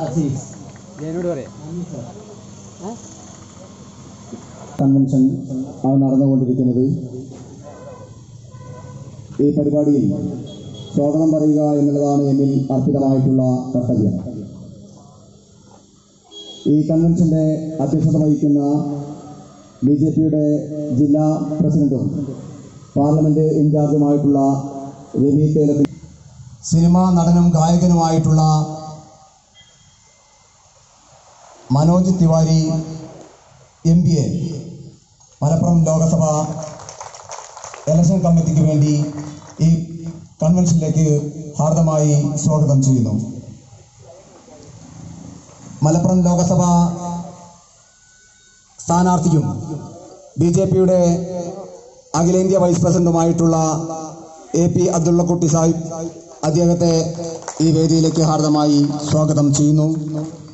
എന്നോട് പറയാം കൺവെൻഷൻ ആണ് നടന്നുകൊണ്ടിരിക്കുന്നത് ഈ പരിപാടിയിൽ സ്വാഗതം പറയുക എന്നുള്ളതാണ് എന്നിൽ അർപ്പിതമായിട്ടുള്ള കർത്തവ്യം ഈ കൺവെൻഷന്റെ അധ്യക്ഷത വഹിക്കുന്ന ബി ജെ പിയുടെ ജില്ലാ പ്രസിഡന്റും പാർലമെന്റ് ഇൻചാർജുമായിട്ടുള്ള രവി തേലത്തിൽ സിനിമാ നടനും ഗായകനുമായിട്ടുള്ള മനോജ് തിവാരി എം പി എ മലപ്പുറം ലോകസഭ ഇലക്ഷൻ കമ്മിറ്റിക്ക് വേണ്ടി ഈ കൺവെൻഷനിലേക്ക് ഹാർദമായി സ്വാഗതം ചെയ്യുന്നു മലപ്പുറം ലോകസഭ സ്ഥാനാർത്ഥിയും ബി ജെ പിയുടെ അഖിലേന്ത്യാ വൈസ് പ്രസിഡന്റുമായിട്ടുള്ള എ പി അബ്ദുള്ളക്കുട്ടി സാഹിബ് അദ്ദേഹത്തെ ഈ വേദിയിലേക്ക് ഹാർദമായി സ്വാഗതം ചെയ്യുന്നു